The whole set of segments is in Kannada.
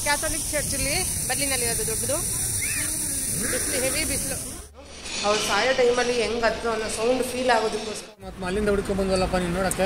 ಕ್ಯಾಥೋಲಿಕ್ ಚರ್ಚಲ್ಲಿ ಬರ್ಲಿನಲ್ಲಿರೋದು ದೊಡ್ಡದು ಬಿಸಿಲು ಹೆವಿ ಬಿಸಿಲು ಅವ್ರು ಸಾಯೋ ಟೈಮಲ್ಲಿ ಹೆಂಗೆ ಹತ್ತು ಅನ್ನೋ ಸೌಂಡ್ ಫೀಲ್ ಆಗೋದಕ್ಕೋಸ್ಕರ ಮತ್ತು ಅಲ್ಲಿಂದ ಹುಡ್ಕೊಂಡ್ ಬಂದ್ವಲ್ಲಪ್ಪ ನೀನು ನೋಡಕ್ಕೆ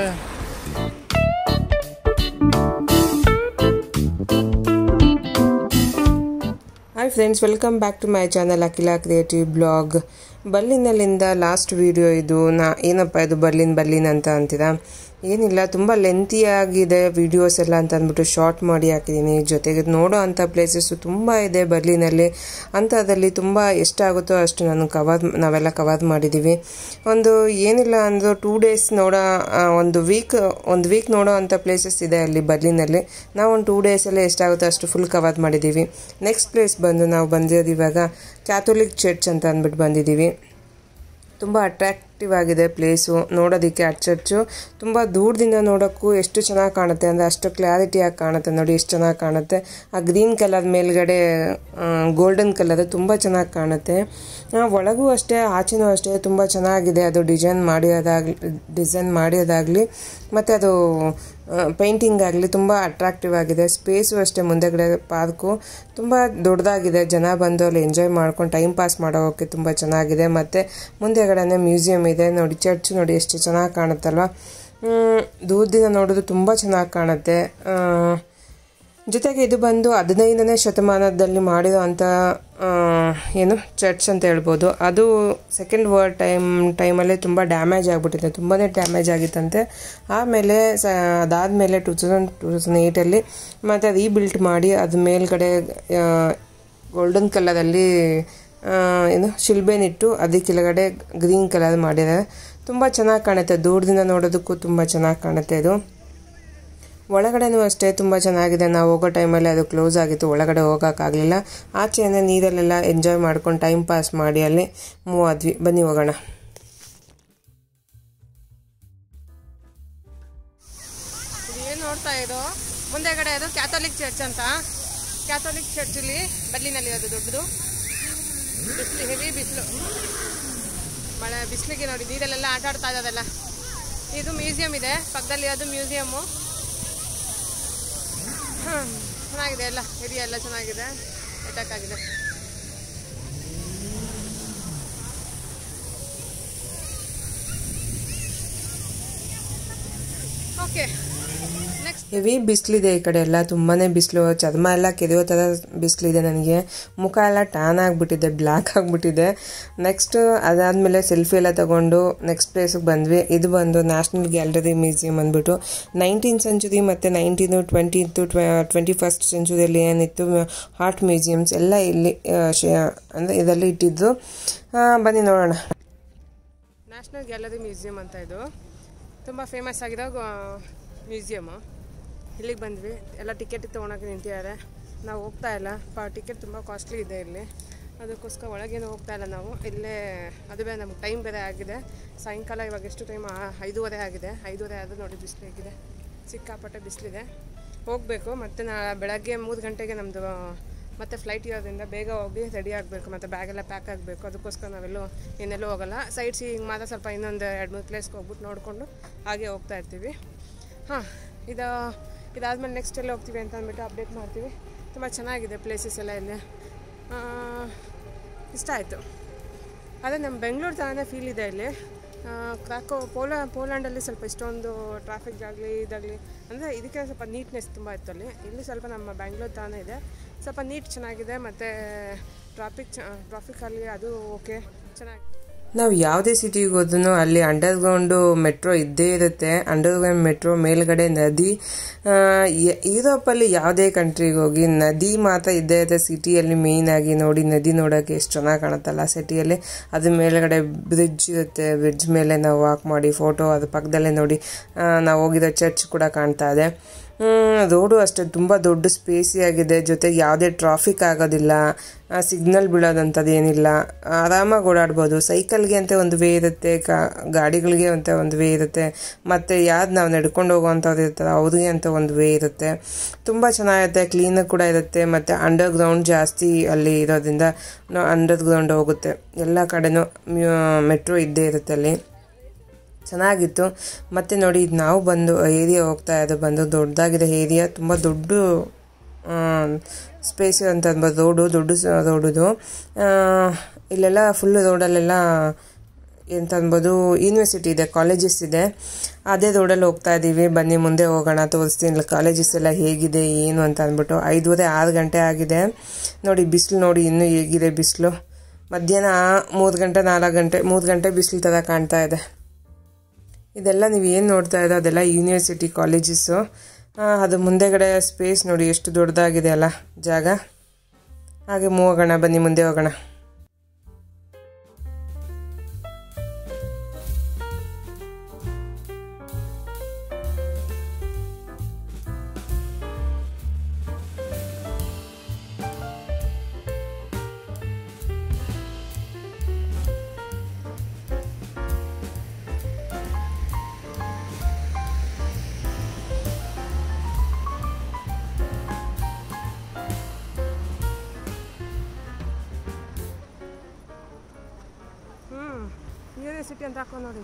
hi friends welcome back to my channel Akhila creative blog ಬರ್ಲಿನಲ್ಲಿಂದ ಲಾಸ್ಟ್ ವಿಡಿಯೋ ಇದು ನಾ ಏನಪ್ಪ ಇದು ಬರ್ಲಿನ್ ಬರ್ಲಿನ್ ಅಂತ ಅಂತೀರಾ ಏನಿಲ್ಲ ತುಂಬ ಲೆಂತಿಯಾಗಿದೆ ವಿಡಿಯೋಸ್ ಎಲ್ಲ ಅಂತ ಅಂದ್ಬಿಟ್ಟು ಶಾರ್ಟ್ ಮಾಡಿ ಹಾಕಿದ್ದೀನಿ ಜೊತೆಗೆ ನೋಡೋ ಅಂಥ ಪ್ಲೇಸಸ್ಸು ತುಂಬ ಇದೆ ಬರ್ಲಿನಲ್ಲಿ ಅಂಥದ್ರಲ್ಲಿ ತುಂಬ ಎಷ್ಟಾಗುತ್ತೋ ಅಷ್ಟು ನಾನು ಕವರ್ ನಾವೆಲ್ಲ ಕವರ್ ಮಾಡಿದ್ದೀವಿ ಒಂದು ಏನಿಲ್ಲ ಅಂದರೂ ಟೂ ಡೇಸ್ ನೋಡೋ ಆ, ಒಂದು ವೀಕ್ ಒಂದು ವೀಕ್ ನೋಡೋ ಅಂಥ ಪ್ಲೇಸಸ್ ಇದೆ ಅಲ್ಲಿ ಬರ್ಲಿನಲ್ಲಿ ನಾವು ಒಂದು ಟೂ ಡೇಸಲ್ಲೇ ಎಷ್ಟಾಗುತ್ತೋ ಅಷ್ಟು ಫುಲ್ ಕವರ್ ಮಾಡಿದ್ದೀವಿ ನೆಕ್ಸ್ಟ್ ಪ್ಲೇಸ್ ಬಂದು ನಾವು ಬಂದಿರೋದು ಇವಾಗ ಕ್ಯಾಥೋಲಿಕ್ ಚರ್ಚ್ ಅಂತ ಅಂದ್ಬಿಟ್ಟು ಬಂದಿದ್ದೀವಿ ತುಂಬ ಅಟ್ರಾಕ್ಟಿವ್ ಆಗಿದೆ ಪ್ಲೇಸು ನೋಡೋದಕ್ಕೆ ಆ ಚರ್ಚು ತುಂಬ ದೂರದಿಂದ ನೋಡೋಕ್ಕೂ ಎಷ್ಟು ಚೆನ್ನಾಗಿ ಕಾಣುತ್ತೆ ಅಂದರೆ ಅಷ್ಟು ಕ್ಲಾರಿಟಿಯಾಗಿ ಕಾಣುತ್ತೆ ನೋಡಿ ಎಷ್ಟು ಚೆನ್ನಾಗಿ ಕಾಣುತ್ತೆ ಆ ಗ್ರೀನ್ ಕಲರ್ ಮೇಲ್ಗಡೆ ಗೋಲ್ಡನ್ ಕಲರ್ ತುಂಬ ಚೆನ್ನಾಗಿ ಕಾಣುತ್ತೆ ಆ, ಒಳಗೂ ಅಷ್ಟೇ ಆಚೆನೂ ಅಷ್ಟೇ ತುಂಬ ಚೆನ್ನಾಗಿದೆ ಅದು ಡಿಸೈನ್ ಮಾಡಿರೋದಾಗಲಿ ಡಿಸೈನ್ ಮಾಡಿರೋದಾಗಲಿ ಮತ್ತು ಅದು ಪೇಂಟಿಂಗ್ ಆಗಲಿ ತುಂಬ ಅಟ್ರಾಕ್ಟಿವ್ ಆಗಿದೆ ಸ್ಪೇಸು ಅಷ್ಟೇ ಮುಂದೆಗಡೆ ಪಾರ್ಕು ತುಂಬ ದೊಡ್ಡದಾಗಿದೆ ಜನ ಬಂದು ಅಲ್ಲಿ ಎಂಜಾಯ್ ಮಾಡ್ಕೊಂಡು ಟೈಮ್ ಪಾಸ್ ಮಾಡೋಕ್ಕೆ ತುಂಬ ಚೆನ್ನಾಗಿದೆ ಮತ್ತು ಮುಂದೆಗಡೆನೆ ಮ್ಯೂಸಿಯಂ ಇದೆ ನೋಡಿ ಚರ್ಚ್ ನೋಡಿ ಎಷ್ಟು ಚೆನ್ನಾಗಿ ಕಾಣುತ್ತಲ್ವ ಮ್, ದೂರದಿಂದ ನೋಡೋದು ತುಂಬ ಚೆನ್ನಾಗಿ ಕಾಣುತ್ತೆ ಆ, ಜೊತೆಗೆ ಇದು ಬಂದು ಹದಿನೈದನೇ ಶತಮಾನದಲ್ಲಿ ಮಾಡಿರೋ ಅಂಥ ಆ, ಏನು ಚರ್ಚ್ ಅಂತ ಹೇಳ್ಬೋದು ಅದು ಸೆಕೆಂಡ್ ವರ್ಲ್ಡ್ ಟೈಮ್ ಟೈಮಲ್ಲೇ ತುಂಬ ಡ್ಯಾಮೇಜ್ ಆಗಿಬಿಟ್ಟಿದೆ ತುಂಬಾ ಡ್ಯಾಮೇಜ್ ಆಗಿತ್ತಂತೆ ಆಮೇಲೆ ಸ ಅದಾದಮೇಲೆ ಟೂ ತೌಸಂಡ್ ಟೂ ತೌಸಂಡ್ ಏಯ್ಟಲ್ಲಿ ಮತ್ತು ರೀಬಿಲ್ಟ್ ಮಾಡಿ ಅದ್ರ ಮೇಲ್ಗಡೆ ಗೋಲ್ಡನ್ ಕಲರಲ್ಲಿ ಏನು ಶಿಲ್ಬೆನಿಟ್ಟು ಅದ್ರ ಕೆಳಗಡೆ ಗ್ರೀನ್ ಕಲರ್ ಮಾಡಿದ್ದಾರೆ ತುಂಬ ಚೆನ್ನಾಗಿ ಕಾಣುತ್ತೆ ದೂರದಿಂದ ನೋಡೋದಕ್ಕೂ ತುಂಬ ಚೆನ್ನಾಗಿ ಕಾಣುತ್ತೆ ಇದು ಒಳಗಡೆನೂ ಅಷ್ಟೇ ತುಂಬ ಚೆನ್ನಾಗಿದೆ ನಾವು ಹೋಗೋ ಟೈಮಲ್ಲಿ ಅದು ಕ್ಲೋಸ್ ಆಗಿತ್ತು ಒಳಗಡೆ ಹೋಗೋಕ್ಕಾಗಲಿಲ್ಲ ಆಚೆನೇ ನೀರಲ್ಲೆಲ್ಲ ಎಂಜಾಯ್ ಮಾಡ್ಕೊಂಡು ಟೈಮ್ ಪಾಸ್ ಮಾಡಿ ಅಲ್ಲಿ ಮೂವ್ ಆದ್ವಿ ಬನ್ನಿ ಹೋಗೋಣ ಇದು ಏನು ನೋಡ್ತಾ ಇರೋ ಮುಂದೆಗಡೆ ಅದು ಕ್ಯಾಥೋಲಿಕ್ ಚರ್ಚ್ ಅಂತ ಕ್ಯಾಥೋಲಿಕ್ ಚರ್ಚಲ್ಲಿ ಬರ್ಲಿನಲ್ಲಿರೋದು ದೊಡ್ಡದು ಬಿಸಿಲು ಹೆವಿ ಬಿಸಿಲು ಮಳೆ ಬಿಸಿಲಿಗೆ ನೋಡಿ ನೀರಲ್ಲೆಲ್ಲ ಆಟ ಆಡ್ತಾ ಇರೋದಲ್ಲ ಇದು ಮ್ಯೂಸಿಯಂ ಇದೆ ಪಕ್ಕದಲ್ಲಿ ಅದು ಮ್ಯೂಸಿಯಮ್ಮು ಹಾಂ ಚೆನ್ನಾಗಿದೆ ಎಲ್ಲ ಏರಿಯಾ ಎಲ್ಲ ಚೆನ್ನಾಗಿದೆ ಅಟ್ಯಾಕ್ ಆಗಿದೆ ಓಕೆ ನೆಕ್ಸ್ಟ್ ಹೆವಿ ಬಿಸಿಲಿದೆ ಈ ಕಡೆ ಎಲ್ಲ ತುಂಬಾ ಬಿಸಿಲು ಚರ್ಮ ಎಲ್ಲ ಕೆರೆಯೋ ಥರ ಬಿಸಿಲಿದೆ ನನಗೆ ಮುಖ ಎಲ್ಲ ಟ್ಯಾನ್ ಆಗಿಬಿಟ್ಟಿದೆ ಬ್ಲ್ಯಾಕ್ ಆಗಿಬಿಟ್ಟಿದೆ ನೆಕ್ಸ್ಟ್ ಅದಾದಮೇಲೆ ಸೆಲ್ಫಿ ಎಲ್ಲ ತಗೊಂಡು ನೆಕ್ಸ್ಟ್ ಪ್ಲೇಸಿಗೆ ಬಂದ್ವಿ ಇದು ಬಂದು ನ್ಯಾಷನಲ್ ಗ್ಯಾಲರಿ ಮ್ಯೂಸಿಯಂ ಅಂದ್ಬಿಟ್ಟು ನೈನ್ಟೀನ್ ಸೆಂಚುರಿ ಮತ್ತು ನೈನ್ಟೀನು ಟ್ವೆಂಟಿತ್ತು ಟ್ವೆಂಟಿ ಫಸ್ಟ್ ಸೆಂಚುರಿಯಲ್ಲಿ ಏನಿತ್ತು ಆರ್ಟ್ ಮ್ಯೂಸಿಯಮ್ಸ್ ಎಲ್ಲ ಇಲ್ಲಿ ಅಂದರೆ ಇದರಲ್ಲಿ ಇಟ್ಟಿದ್ದು ಆ, ಬನ್ನಿ ನೋಡೋಣ ನ್ಯಾಷನಲ್ ಗ್ಯಾಲರಿ ಮ್ಯೂಸಿಯಂ ಅಂತ ಇದು ತುಂಬ ಫೇಮಸ್ ಆಗಿರೋ ಮ್ಯೂಸಿಯಮ್ಮು ಇಲ್ಲಿಗೆ ಬಂದ್ವಿ ಎಲ್ಲ ಟಿಕೆಟ್ ತೊಗೊಳಕ್ಕೆ ನಿಂತಿದ್ದಾರೆ ನಾವು ಹೋಗ್ತಾ ಇಲ್ಲ ಪ ಟಿಕೆಟ್ ತುಂಬ ಕಾಸ್ಟ್ಲಿ ಇದೆ ಇಲ್ಲಿ ಅದಕ್ಕೋಸ್ಕರ ಒಳಗೇನು ಹೋಗ್ತಾ ಇಲ್ಲ ನಾವು ಇಲ್ಲೇ ಅದು ಬೇರೆ ನಮ್ಗೆ ಟೈಮ್ ಬೇರೆ ಆಗಿದೆ ಸಾಯಂಕಾಲ ಇವಾಗ ಎಷ್ಟು ಟೈಮ್ ಐದೂವರೆ ಆಗಿದೆ ಐದೂವರೆ ಆದರೂ ನೋಡಿ ಬಿಸಿಲು ಹೇಗಿದೆ ಸಿಕ್ಕಾಪಟ್ಟೆ ಬಿಸಿಲಿದೆ ಹೋಗಬೇಕು ಮತ್ತು ನಾ ಬೆಳಗ್ಗೆ ಮೂರು ಗಂಟೆಗೆ ನಮ್ಮದು ಮತ್ತು ಫ್ಲೈಟ್ ಇರೋದ್ರಿಂದ ಬೇಗ ಹೋಗಿ ರೆಡಿ ಆಗಬೇಕು ಮತ್ತು ಬ್ಯಾಗೆಲ್ಲ ಪ್ಯಾಕ್ ಆಗಬೇಕು ಅದಕ್ಕೋಸ್ಕರ ನಾವೆಲ್ಲೂ ಇನ್ನೆಲ್ಲೂ ಹೋಗಲ್ಲ ಸೈಡ್ ಸೀಯಿಂಗ್ ಮಾತ್ರ ಸ್ವಲ್ಪ ಇನ್ನೊಂದು ಎರಡು ಮೂರು ಪ್ಲೇಸ್ಗೆ ಹೋಗ್ಬಿಟ್ಟು ನೋಡಿಕೊಂಡು ಹಾಗೆ ಹೋಗ್ತಾ ಇರ್ತೀವಿ ಹಾಂ ಇದು ಇದಾದಮೇಲೆ ನೆಕ್ಸ್ಟ್ ಎಲ್ಲ ಹೋಗ್ತೀವಿ ಅಂತ ಅಂದ್ಬಿಟ್ಟು ಅಪ್ಡೇಟ್ ಮಾಡ್ತೀವಿ ತುಂಬ ಚೆನ್ನಾಗಿದೆ ಪ್ಲೇಸಸ್ ಎಲ್ಲ ಇಲ್ಲಿ ಆ, ಇಷ್ಟ ಆಯಿತು ಅದೇ ನಮ್ಮ ಬೆಂಗಳೂರು ಥರನೇ ಫೀಲ್ ಇದೆ ಇಲ್ಲಿ ಆ, ಕ್ರಾಕೋ ಪೋಲ ಪೋಲ್ಯಾಂಡಲ್ಲಿ ಸ್ವಲ್ಪ ಇಷ್ಟೊಂದು ಟ್ರಾಫಿಕ್ ಆಗಲಿ ಇದಾಗಲಿ ಅಂದರೆ ಇದಕ್ಕೆ ಸ್ವಲ್ಪ ನೀಟ್ನೆಸ್ ತುಂಬ ಇತ್ತು ಅಲ್ಲಿ ಇಲ್ಲಿ ಸ್ವಲ್ಪ ನಮ್ಮ ಬ್ಯಾಂಗ್ಳೂರ್ ಥರನೇ ಇದೆ ಸ್ವಲ್ಪ ನೀಟ್ ಚೆನ್ನಾಗಿದೆ ಮತ್ತು ಟ್ರಾಫಿಕ್ ಚ ಟ್ರಾಫಿಕಲ್ಲಿ ಅದು ಓಕೆ ಚೆನ್ನಾಗಿ ನಾವು ಯಾವುದೇ ಸಿಟಿಗೆ ಹೋದ್ರೂ ಅಲ್ಲಿ ಅಂಡರ್ಗ್ರೌಂಡು ಮೆಟ್ರೋ ಇದ್ದೇ ಇರುತ್ತೆ ಅಂಡರ್ಗ್ರೌಂಡ್ ಮೆಟ್ರೋ ಮೇಲ್ಗಡೆ ನದಿ ಆ, ಯ- ಯುರೋಪಲ್ಲಿ ಯಾವುದೇ ಕಂಟ್ರಿಗೆ ಹೋಗಿ ನದಿ ಮಾತ್ರ ಇದ್ದೇ ಇರುತ್ತೆ ಸಿಟಿಯಲ್ಲಿ ಮೇಯ್ನ್ ಆಗಿ ನೋಡಿ ನದಿ ನೋಡೋಕ್ಕೆ ಎಷ್ಟು ಚೆನ್ನಾಗಿ ಕಾಣುತ್ತಲ್ಲ ಸಿಟಿಯಲ್ಲಿ ಅದ್ರ ಮೇಲ್ಗಡೆ ಬ್ರಿಡ್ಜ್ ಇರುತ್ತೆ ಬ್ರಿಡ್ಜ್ ಮೇಲೆ ನಾವು ವಾಕ್ ಮಾಡಿ ಫೋಟೋ ಅದ್ರ ಪಕ್ಕದಲ್ಲೇ ನೋಡಿ ಆ, ನಾವು ಹೋಗಿರೋ ಚರ್ಚ್ ಕೂಡ ಕಾಣ್ತಾ ಇದೆ ರೋಡು ಅಷ್ಟೇ ತುಂಬ ದೊಡ್ಡ ಸ್ಪೇಸಿ ಆಗಿದೆ ಜೊತೆಗೆ ಯಾವುದೇ ಟ್ರಾಫಿಕ್ ಆಗೋದಿಲ್ಲ ಸಿಗ್ನಲ್ ಬೀಳೋದಂಥದ್ದು ಏನಿಲ್ಲ ಆರಾಮಾಗಿ ಓಡಾಡ್ಬೋದು ಸೈಕಲ್ಗೆ ಅಂತ ಒಂದು ವೇ ಇರುತ್ತೆ ಗಾ- ಗಾಡಿಗಳಿಗೆ ಅಂತ ಒಂದು ವೇ ಇರುತ್ತೆ ಮತ್ತು ಯಾವ್ದು ನಾವು ನಡ್ಕೊಂಡು ಹೋಗುವಂಥವ್ರು ಇರ್ತಾರೆ ಅವ್ರಿಗೆ ಅಂತ ಒಂದು ವೇ ಇರುತ್ತೆ ತುಂಬ ಚೆನ್ನಾಗಿರುತ್ತೆ ಕ್ಲೀನಾಗಿ ಕೂಡ ಇರುತ್ತೆ ಮತ್ತು ಅಂಡರ್ ಗ್ರೌಂಡ್ ಜಾಸ್ತಿ ಅಲ್ಲಿ ಇರೋದ್ರಿಂದ ಅಂಡರ್ ಗ್ರೌಂಡ್ ಹೋಗುತ್ತೆ ಎಲ್ಲ ಕಡೆನೂ ಮೆಟ್ರೋ ಇದ್ದೇ ಇರುತ್ತೆ ಅಲ್ಲಿ ಚೆನ್ನಾಗಿತ್ತು ಮತ್ತು ನೋಡಿ ಇದು ನಾವು ಬಂದು ಏರಿಯಾ ಹೋಗ್ತಾ ಇದ್ದು ಬಂದು ದೊಡ್ಡದಾಗಿದೆ ಏರಿಯಾ ತುಂಬ ದೊಡ್ಡ ಸ್ಪೇಸ್ ಅಂತ ಅನ್ಬೋದು ರೋಡು ದೊಡ್ಡ ಸ- ರೋಡುದು ಆ, ಇಲ್ಲೆಲ್ಲ ಫುಲ್ ರೋಡಲ್ಲೆಲ್ಲ ಎಂತ ಅನ್ಬೋದು ಯೂನಿವರ್ಸಿಟಿ ಇದೆ ಕಾಲೇಜಸ್ ಇದೆ ಅದೇ ರೋಡಲ್ಲಿ ಹೋಗ್ತಾ ಇದ್ದೀವಿ ಬನ್ನಿ ಮುಂದೆ ಹೋಗೋಣ ತೋರಿಸ್ತೀನಿ ಇಲ್ಲಿ ಕಾಲೇಜಸ್ ಎಲ್ಲ ಹೇಗಿದೆ ಏನು ಅಂತ ಅಂದ್ಬಿಟ್ಟು ಐದೂವರೆ ಆರು ಗಂಟೆ ಆಗಿದೆ ನೋಡಿ ಬಿಸಿಲು ನೋಡಿ ಇನ್ನೂ ಹೇಗಿದೆ ಬಿಸಿಲು ಮಧ್ಯಾಹ್ನ ಮೂರು ಗಂಟೆ ನಾಲ್ಕು ಗಂಟೆ ಮೂರು ಗಂಟೆ ಬಿಸಿಲು ಥರ ಕಾಣ್ತಾ ಇದೆ ಇದೆಲ್ಲ ನೀವು ಏನು ನೋಡ್ತಾ ಇದ್ದೋ ಅದೆಲ್ಲ ಯೂನಿವರ್ಸಿಟಿ ಕಾಲೇಜಸ್ಸು ಅದು ಮುಂದೆಗಡೆ ಸ್ಪೇಸ್ ನೋಡಿ ಎಷ್ಟು ದೊಡ್ಡದಾಗಿದೆ ಅಲ್ಲ ಜಾಗ ಹಾಗೆ ಮೂವ್ ಹೋಗೋಣ ಬನ್ನಿ ಮುಂದೆ ಹೋಗೋಣ ಹ್ಞೂ ಯೂನಿವರ್ಸಿಟಿ ಅಂತ ಹಾಕೋ ನೋಡಿ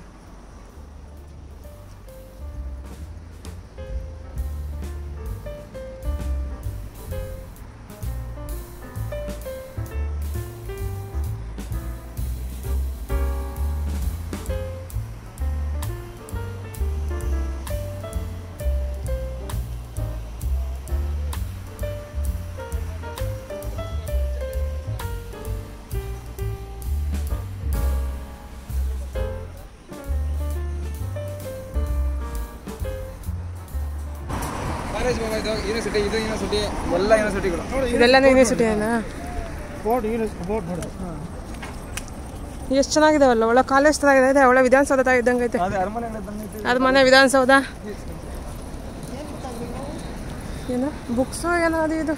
ಕಾಲೇಜ್ ಇದು ಯೂನಿವರ್ಸಿಟಿ ಇದು ಯೂನಿವರ್ಸಿಟಿ ಎಲ್ಲ ಯೂನಿವರ್ಸಿಟಿಗಳು ಇದೆಲ್ಲ ಯೂನಿವರ್ಸಿಟಿ ಅಲ್ಲ ಬೋರ್ಡ್ ಯೂನಿವರ್ಸಿಟಿ ಬೋರ್ಡ್ ನೋಡಿ ಎಷ್ಟು ಚೆನ್ನಾಗಿದಾವಲ್ಲ ಒಳ್ಳೆ ಕಾಲೇಜ್ ಥರ ಇದೆ ಒಳ್ಳೆ ವಿಧಾನಸೌಧ ಥರ ಇದ್ದಂಗೆ ಐತೆ ಅದೇ ಅರಮನೆ ಬಂದೈತೆ ಅದು ಮನೆ ವಿಧಾನಸೌಧ ಏನು ಬುಕ್ಸು ಏನೋ ಅದು ಇದು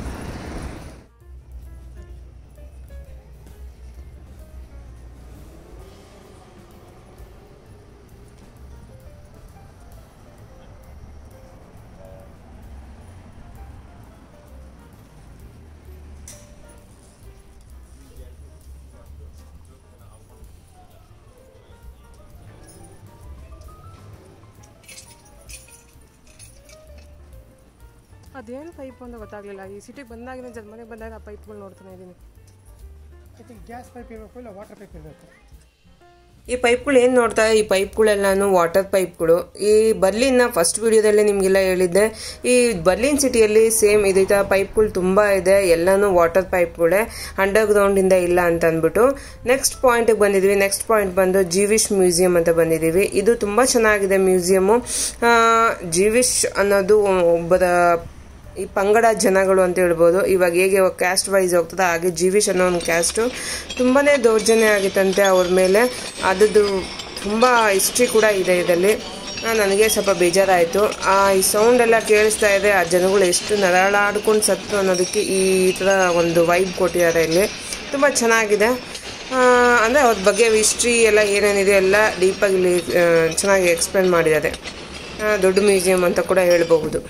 ಅದೇನು ಪೈಪ್ ಅಂತ ಗೊತ್ತಾಗಲಿಲ್ಲ ಈ ಸಿಟಿಗೆ ಬಂದಾಗಿನ ಜರ್ಮನಿಗೆ ಬಂದಾಗ ಆ ಪೈಪ್ಗಳು ನೋಡ್ತಾನೆ ಇದ್ದೀನಿ ಗ್ಯಾಸ್ ಪೈಪ್ ಇರಬೇಕು ಇಲ್ಲ ವಾಟರ್ ಪೈಪ್ ಇರಬೇಕು ಈ ಪೈಪ್ಗಳು ಏನು ನೋಡ್ತಾ ಈ ಪೈಪ್ಗಳೆಲ್ಲಾನು ವಾಟರ್ ಪೈಪ್ಗಳು ಈ ಬರ್ಲಿನ್ನ ಫಸ್ಟ್ ವಿಡಿಯೋದಲ್ಲೇ ನಿಮಗೆಲ್ಲ ಹೇಳಿದ್ದೆ ಈ ಬರ್ಲಿನ್ ಸಿಟಿಯಲ್ಲಿ ಸೇಮ್ ಇದೇ ಥರ ಪೈಪ್ಗಳು ತುಂಬ ಇದೆ ಎಲ್ಲಾನು ವಾಟರ್ ಪೈಪ್ಗಳೇ ಅಂಡರ್ ಗ್ರೌಂಡಿಂದ ಇಲ್ಲ ಅಂತ ಅಂದ್ಬಿಟ್ಟು ನೆಕ್ಸ್ಟ್ ಪಾಯಿಂಟ್ಗೆ ಬಂದಿದ್ದೀವಿ ನೆಕ್ಸ್ಟ್ ಪಾಯಿಂಟ್ ಬಂದು ಜೀವಿಶ್ ಮ್ಯೂಸಿಯಂ ಅಂತ ಬಂದಿದ್ದೀವಿ ಇದು ತುಂಬ ಚೆನ್ನಾಗಿದೆ ಮ್ಯೂಸಿಯಮ್ಮು ಜೀವಿಶ್ ಅನ್ನೋದು ಒಬ್ಬರ ಈ ಪಂಗಡ ಜನಗಳು ಅಂತ ಹೇಳ್ಬೋದು ಇವಾಗ ಹೇಗೆ ಕ್ಯಾಸ್ಟ್ ವೈಸ್ ಹೋಗ್ತದೆ ಹಾಗೆ ಜೀವಿಶ್ ಅನ್ನೋ ಒಂದು ಕ್ಯಾಸ್ಟು ತುಂಬಾ ದೌರ್ಜನ್ಯ ಆಗಿತ್ತಂತೆ ಅವ್ರ ಮೇಲೆ ಅದದ್ದು ತುಂಬ ಹಿಸ್ಟ್ರಿ ಕೂಡ ಇದೆ ಇದರಲ್ಲಿ ಆ, ನನಗೆ ಸ್ವಲ್ಪ ಬೇಜಾರಾಯಿತು ಆ ಈ ಸೌಂಡ್ ಎಲ್ಲ ಕೇಳಿಸ್ತಾ ಇದೆ ಆ ಜನಗಳು ಎಷ್ಟು ನರಳಾಡ್ಕೊಂಡು ಸತ್ತು ಅನ್ನೋದಕ್ಕೆ ಈ ಥರ ಒಂದು ವೈಬ್ ಕೊಟ್ಟಿದ್ದಾರೆ ಇಲ್ಲಿ ತುಂಬ ಚೆನ್ನಾಗಿದೆ ಅಂದರೆ ಅವ್ರ ಬಗ್ಗೆ ಹಿಸ್ಟ್ರಿ ಎಲ್ಲ ಏನೇನಿದೆ ಎಲ್ಲ ಡೀಪಾಗಿ ಇಲ್ಲಿ ಆ, ಚೆನ್ನಾಗಿ ಎಕ್ಸ್ಪ್ಲೇನ್ ಮಾಡಿದ್ದಾರೆ ಆ, ದೊಡ್ಡ ಮ್ಯೂಸಿಯಂ ಅಂತ ಕೂಡ ಹೇಳ್ಬಹುದು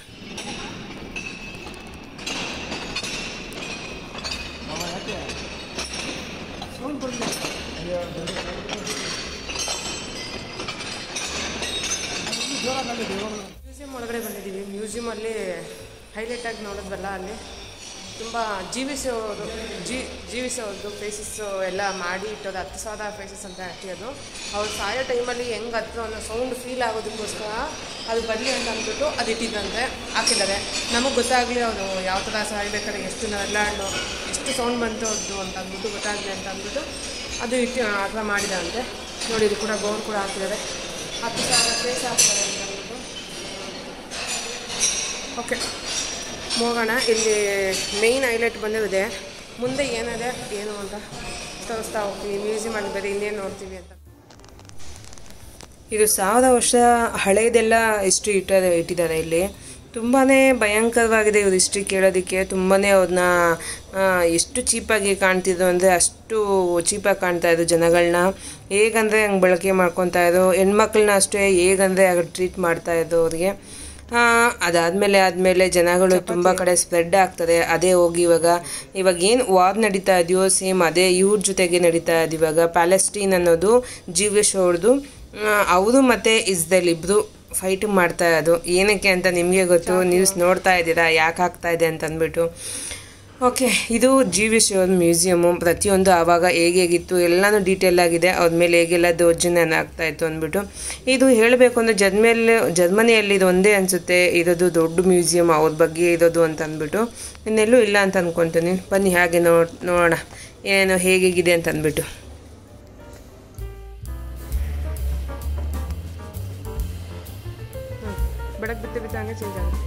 ಮ್ಯೂಸಿಯಂ ಒಳಗಡೆ ಬಂದಿದ್ದೀವಿ ಮ್ಯೂಸಿಯಮಲ್ಲಿ ಹೈಲೈಟ್ ಆಗಿ ನೋಡಿದ್ವಲ್ಲ ಅಲ್ಲಿ ತುಂಬ ಜೀವಿಸೋದು ಜೀ ಜೀವಿಸೋದು ಫೇಸಸ್ಸು ಎಲ್ಲ ಮಾಡಿ ಇಟ್ಟೋದು ಹತ್ತು ಸಾವಿರ ಫೇಸಸ್ ಅಂತ ಹಾಕಿರೋದು ಅವ್ರು ಸಾಯೋ ಟೈಮಲ್ಲಿ ಹೆಂಗೆ ಹತ್ತು ಅನ್ನೋ ಸೌಂಡ್ ಫೀಲ್ ಆಗೋದಕ್ಕೋಸ್ಕರ ಅದು ಬರಲಿ ಅಂತ ಅಂದ್ಬಿಟ್ಟು ಅದು ಇಟ್ಟಿದ್ದಂತೆ ಹಾಕಿದ್ದಾರೆ ನಮಗೆ ಗೊತ್ತಾಗಲಿ ಅವರು ಯಾವ ಥರ ಸಾಯ್ಬೇಕಾದ್ರೆ ಎಷ್ಟು ನರಳಾಡು ಎಷ್ಟು ಸೌಂಡ್ ಬಂತು ಅದು ಅಂತ ಅಂದ್ಬಿಟ್ಟು ಗೊತ್ತಾಗಲಿ ಅಂತ ಅಂದ್ಬಿಟ್ಟು ಅದು ಇಟ್ಟು ಆ ಥರ ಮಾಡಿದಂತೆ ನೋಡಿ ಇದು ಕೂಡ ಬೋರ್ಡ್ ಕೂಡ ಹಾಕಿದ್ದಾರೆ ಹತ್ತು ಸಾವಿರ ಫೇಸ್ ಹಾಕ್ತಾರೆ ಅಂತ ಅಂದ್ಬಿಟ್ಟು ಓಕೆ ಹೋಗೋಣ ಇಲ್ಲಿ ಮೇಯ್ನ್ ಹೈಲೈಟ್ ಬಂದಿದೆ ಮುಂದೆ ಏನಿದೆ ಏನು ಅಂತ ತೋರಿಸ್ತಾ ಹೋಗ್ತೀವಿ ಮ್ಯೂಸಿಯಮಲ್ಲಿ ಬೇರೆ ಇನ್ನೇನು ನೋಡ್ತೀವಿ ಅಂತ ಇದು ಸಾವಿರ ವರ್ಷ ಹಳೇದೆಲ್ಲ ಹಿಸ್ಟ್ರಿ ಇಟ್ಟಾರೆ ಇಟ್ಟಿದ್ದಾರೆ ಇಲ್ಲಿ ತುಂಬಾ ಭಯಂಕರವಾಗಿದೆ ಇವ್ರ ಹಿಸ್ಟ್ರಿ ಕೇಳೋದಕ್ಕೆ ತುಂಬಾ ಅವ್ರನ್ನ ಎಷ್ಟು ಚೀಪಾಗಿ ಕಾಣ್ತಿದ್ರು ಅಂದರೆ ಅಷ್ಟು ಚೀಪಾಗಿ ಕಾಣ್ತಾ ಇದ್ರು ಜನಗಳನ್ನ ಹೇಗಂದರೆ ಹಂಗೆ ಬಳಕೆ ಮಾಡ್ಕೊತಾ ಇದ್ರು ಹೆಣ್ಮಕ್ಳನ್ನ ಅಷ್ಟೇ ಹೇಗಂದರೆ ಆಗ ಟ್ರೀಟ್ ಮಾಡ್ತಾ ಇದ್ರು ಅವ್ರಿಗೆ ಅದಾದಮೇಲೆ ಆದಮೇಲೆ ಜನಗಳು ತುಂಬ ಕಡೆ ಸ್ಪ್ರೆಡ್ ಆಗ್ತದೆ ಅದೇ ಹೋಗಿ ಇವಾಗ ಇವಾಗ ಏನು ವಾರ್ ನಡೀತಾ ಇದೆಯೋ ಸೇಮ್ ಅದೇ ಇವ್ರ ಜೊತೆಗೆ ನಡೀತಾ ಇದೆ ಇವಾಗ ಪ್ಯಾಲೆಸ್ಟೀನ್ ಅನ್ನೋದು ಜೀವಿಶ್ ಅವ್ರದ್ದು ಅವರು ಮತ್ತು ಇಸ್ರೇಲ್ ಇಬ್ಬರು ಫೈಟ್ ಮಾಡ್ತಾ ಇರೋದು ಏನಕ್ಕೆ ಅಂತ ನಿಮಗೆ ಗೊತ್ತು ನ್ಯೂಸ್ ನೋಡ್ತಾ ಇದ್ದೀರಾ ಯಾಕೆ ಆಗ್ತಾ ಇದೆ ಅಂತ ಅಂದ್ಬಿಟ್ಟು ಓಕೆ ಇದು ಜಿ ವಿ ಶಿವನ್ ಮ್ಯೂಸಿಯಮ್ಮು ಪ್ರತಿಯೊಂದು ಆವಾಗ ಹೇಗೆ ಹೇಗಿತ್ತು ಎಲ್ಲನೂ ಡೀಟೇಲ್ ಆಗಿದೆ ಅವ್ರ ಮೇಲೆ ಹೇಗೆಲ್ಲ ದೌರ್ಜನ್ಯ ಆಗ್ತಾ ಇತ್ತು ಅಂದ್ಬಿಟ್ಟು ಇದು ಹೇಳಬೇಕು ಅಂದರೆ ಜರ್ಮೇಲೆ ಜರ್ಮನಿಯಲ್ಲಿ ಇದು ಒಂದೇ ಅನಿಸುತ್ತೆ ಇರೋದು ದೊಡ್ಡ ಮ್ಯೂಸಿಯಂ ಅವ್ರ ಬಗ್ಗೆ ಇರೋದು ಅಂತ ಅಂದ್ಬಿಟ್ಟು ಇನ್ನೆಲ್ಲೂ ಇಲ್ಲ ಅಂತ ಅಂದ್ಕೊತೀನಿ ಬನ್ನಿ ಹಾಗೆ ನೋಡ್ ನೋಡೋಣ ಏನು ಹೇಗಿದೆ ಅಂತ ಅಂದ್ಬಿಟ್ಟು ಬೆಳಗ್ಗೆ ಬಿಟ್ಟು ಬಿಟ್ಟು ಹಂಗೆ ಚೇಂಜ್ ಆಗುತ್ತೆ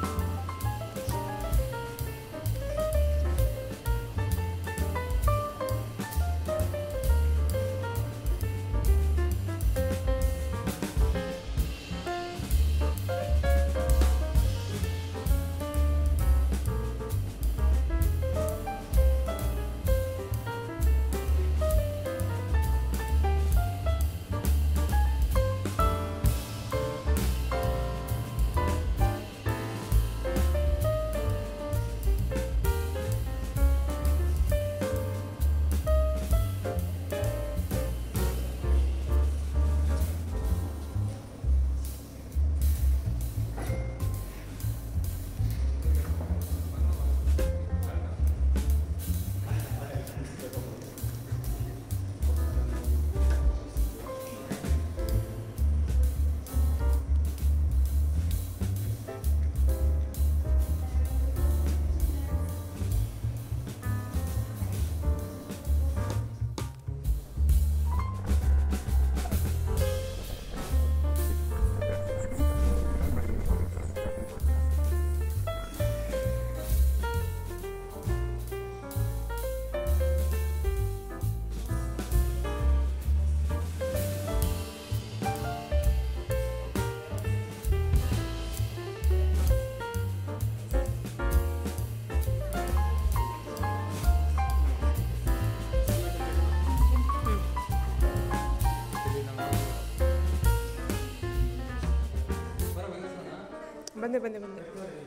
ಬಂದೆ ಬಂದೆ ಬಂದೆ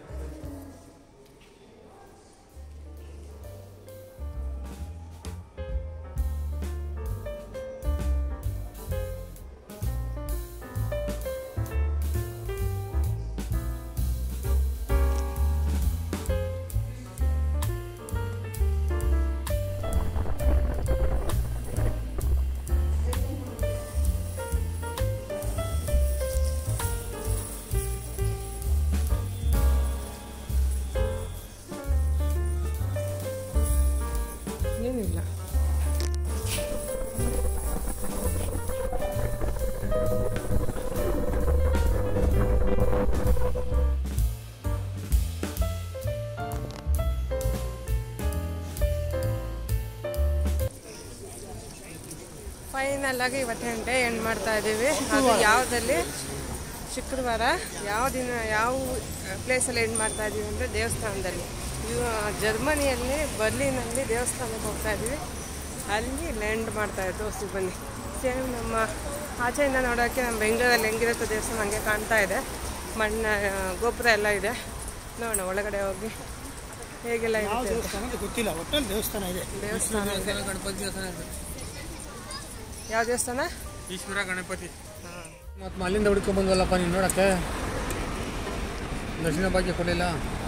ಏನಿಲ್ಲ ಫೈನಲ್ ಆಗಿ ಇವತ್ತಿನ ಡೇ ಎಂಡ್ ಮಾಡ್ತಾ ಇದ್ದೀವಿ ಅದು ಯಾವುದಲ್ಲಿ ಶುಕ್ರವಾರ ಯಾವ ದಿನ ಯಾವ ಪ್ಲೇಸಲ್ಲಿ ಎಂಡ್ ಮಾಡ್ತಾ ಇದ್ದೀವಿ ಅಂದರೆ ದೇವಸ್ಥಾನದಲ್ಲಿ ಇವು ಜರ್ಮನಿಯಲ್ಲಿ ಬರ್ಲಿನಲ್ಲಿ ದೇವಸ್ಥಾನಕ್ಕೆ ಹೋಗ್ತಾ ಇದ್ದೀವಿ ಅಲ್ಲಿ ಲ್ಯಾಂಡ್ ಮಾಡ್ತಾ ಇದ್ದು ತೋರಿಸಿ ಬನ್ನಿ ಸೇಮ್ ನಮ್ಮ ಆಚೆಯಿಂದ ನೋಡೋಕ್ಕೆ ನಮ್ಮ ಬೆಂಗಳೂರಲ್ಲಿ ಹೆಂಗಿರುತ್ತೆ ದೇವಸ್ಥಾನ ಹಂಗೆ ಕಾಣ್ತಾ ಇದೆ ಮಣ್ಣ ಗೋಪುರ ಎಲ್ಲ ಇದೆ ನೋಡೋಣ ಒಳಗಡೆ ಹೋಗಿ ಹೇಗೆಲ್ಲ ಇರುತ್ತೆ ಅಂತ. ದೇವಸ್ಥಾನ ಗೊತ್ತಿಲ್ಲ ಒಟ್ಟಲ್ಲಿ ದೇವಸ್ಥಾನ ಇದೆ ದೇವಸ್ಥಾನ ಇದೆ. ಗಣಪತಿ ದೇವಸ್ಥಾನ ಇದೆ. ಯಾವ ದೇವಸ್ಥಾನ ಈಶ್ವರ ಗಣಪತಿ ಮತ್ತು ಅಲ್ಲಿಂದ ಹುಡ್ಕೊಂಡ್ ಬಂದ್ವಲ್ಲಪ್ಪ ನೀನು ನೋಡಕ್ಕೆ ದಕ್ಷಿಣ ಭಾಗ್ಯ ಕೊಡಲಿಲ್ಲ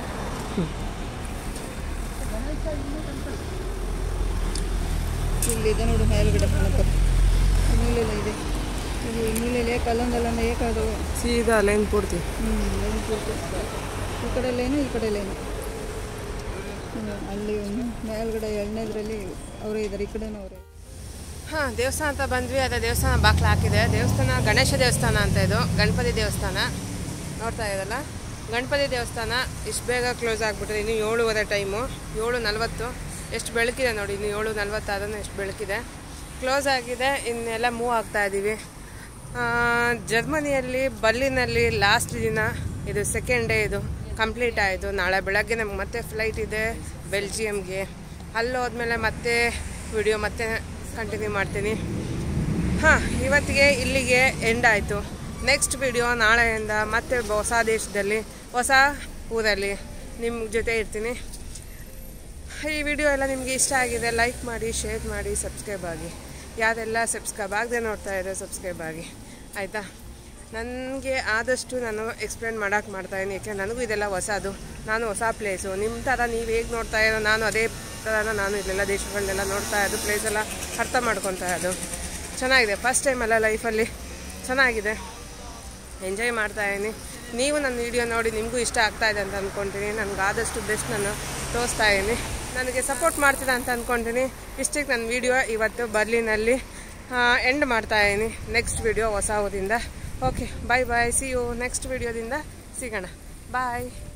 ಇಲ್ಲಿದೆ ನೋಡು ಮೇಲ್ಗಡೆ ಗಣಪತಿ ಇನ್ನಿಲ್ಲೆಲ್ಲ ಇದೆ ಇದು ಇನ್ನಿಲ್ಲೆಲ್ಲ ಕಲ್ಲೊಂದಲ್ಲ ಏಕಾದವು ಸೀದಾ ಲೈನ್ ಪೂರ್ತಿ ಹ್ಞೂ ಲೈನ್ ಪೂರ್ತಿ ಈ ಕಡೆ ಲೈನು ಈ ಕಡೆ ಲೈನು ಹ್ಮ್, ಅಲ್ಲಿ ಒಂದು ಮೇಲ್ಗಡೆ ಎರಡನೇದ್ರಲ್ಲಿ ಅವರೇ ಇದ್ದಾರೆ ಈ ಕಡೆನೂ ಅವರೇ ಹಾಂ ದೇವಸ್ಥಾನ ಅಂತ ಬಂದ್ವಿ ಅದೇ ದೇವಸ್ಥಾನ ಬಾಕ್ಲು ಹಾಕಿದೆ ದೇವಸ್ಥಾನ ಗಣೇಶ ದೇವಸ್ಥಾನ ಅಂತ ಇದು ಗಣಪತಿ ದೇವಸ್ಥಾನ ನೋಡ್ತಾ ಇದ್ದಲ್ಲ ಗಣಪತಿ ದೇವಸ್ಥಾನ ಇಷ್ಟು ಬೇಗ ಕ್ಲೋಸ್ ಆಗಿಬಿಟ್ಟಿದೆ ಇನ್ನು ಏಳುವರೆ ಟೈಮು ಏಳು ನಲ್ವತ್ತು ಎಷ್ಟು ಬೆಳಕಿದೆ ನೋಡಿ ಇನ್ನು ಏಳು ನಲ್ವತ್ತಾದ್ರೂ ಎಷ್ಟು ಬೆಳಕಿದೆ ಕ್ಲೋಸ್ ಆಗಿದೆ ಇನ್ನೆಲ್ಲ ಮೂವ್ ಆಗ್ತಾ ಇದ್ದೀವಿ ಆ, ಜರ್ಮನಿಯಲ್ಲಿ ಬರ್ಲಿನಲ್ಲಿ ಲಾಸ್ಟ್ ದಿನ ಇದು ಸೆಕೆಂಡ್ ಡೇ ಇದು ಕಂಪ್ಲೀಟ್ ಆಯಿತು ನಾಳೆ ಬೆಳಗ್ಗೆ ನಮ್ಗೆ ಮತ್ತೆ ಫ್ಲೈಟ್ ಇದೆ ಬೆಲ್ಜಿಯಮ್ಗೆ ಅಲ್ಲಿ ಹೋದ್ಮೇಲೆ ಮತ್ತೆ ವಿಡಿಯೋ ಮತ್ತೆ ಕಂಟಿನ್ಯೂ ಮಾಡ್ತೀನಿ ಹಾಂ ಇವತ್ತಿಗೆ ಇಲ್ಲಿಗೆ ಎಂಡ್ ಆಯಿತು ನೆಕ್ಸ್ಟ್ ವಿಡಿಯೋ ನಾಳೆಯಿಂದ ಮತ್ತೆ ಹೊಸ ದೇಶದಲ್ಲಿ ಹೊಸ ಊರಲ್ಲಿ ನಿಮ್ಮ ಜೊತೆ ಇರ್ತೀನಿ ಈ ವಿಡಿಯೋ ಎಲ್ಲ ನಿಮಗೆ ಇಷ್ಟ ಆಗಿದೆ ಲೈಕ್ ಮಾಡಿ ಶೇರ್ ಮಾಡಿ ಸಬ್ಸ್ಕ್ರೈಬ್ ಆಗಿ ಯಾರೆಲ್ಲ ಸಬ್ಸ್ಕ್ರೈಬ್ ಆಗದೆ ನೋಡ್ತಾ ಇದ್ದಾರೆ ಸಬ್ಸ್ಕ್ರೈಬ್ ಆಗಿ ಆಯಿತಾ ನನಗೆ ಆದಷ್ಟು ನಾನು ಎಕ್ಸ್ಪ್ಲೇನ್ ಮಾಡೋಕೆ ಮಾಡ್ತಾಯಿದ್ದೀನಿ ಯಾಕೆ ನನಗೂ ಇದೆಲ್ಲ ಹೊಸದು ನಾನು ಹೊಸ ಪ್ಲೇಸು ನಿಮ್ಮ ಥರ ನೀವು ಹೇಗೆ ನೋಡ್ತಾ ಇರೋ ನಾನು ಅದೇ ಥರ ನಾನು ಇಲ್ಲೆಲ್ಲ ದೇಶಗಳನ್ನೆಲ್ಲ ನೋಡ್ತಾ ಇರೋದು ಪ್ಲೇಸೆಲ್ಲ ಅರ್ಥ ಮಾಡ್ಕೊತಾ ಇರೋದು ಚೆನ್ನಾಗಿದೆ ಫಸ್ಟ್ ಟೈಮ್ ಅಲ್ಲ ಲೈಫಲ್ಲಿ ಚೆನ್ನಾಗಿದೆ ಎಂಜಾಯ್ ಮಾಡ್ತಾ ಇದ್ದೀನಿ ನೀವು ನನ್ನ ವಿಡಿಯೋ ನೋಡಿ ನಿಮಗೂ ಇಷ್ಟ ಆಗ್ತಾ ಇದೆ ಅಂತ ಅಂದ್ಕೊಳ್ತೀನಿ ನನಗೆ ಆದಷ್ಟು ಬೆಸ್ಟ್ ನಾನು ತೋರಿಸ್ತಾ ಇದ್ದೀನಿ ನನಗೆ ಸಪೋರ್ಟ್ ಮಾಡ್ತೀರಾ ಅಂತ ಅಂದ್ಕೊಳ್ತೀನಿ ಇಷ್ಟಕ್ಕೆ ನನ್ನ ವಿಡಿಯೋ ಇವತ್ತು ಬರ್ಲಿನಲ್ಲಿ ಎಂಡ್ ಮಾಡ್ತಾ ಇದ್ದೀನಿ ನೆಕ್ಸ್ಟ್ ವಿಡಿಯೋ ಹೊಸ ಊರಿಂದ okay bye bye see you next ವಿಡಿಯೋದಿಂದ ಸಿಗೋಣ ಬಾಯ್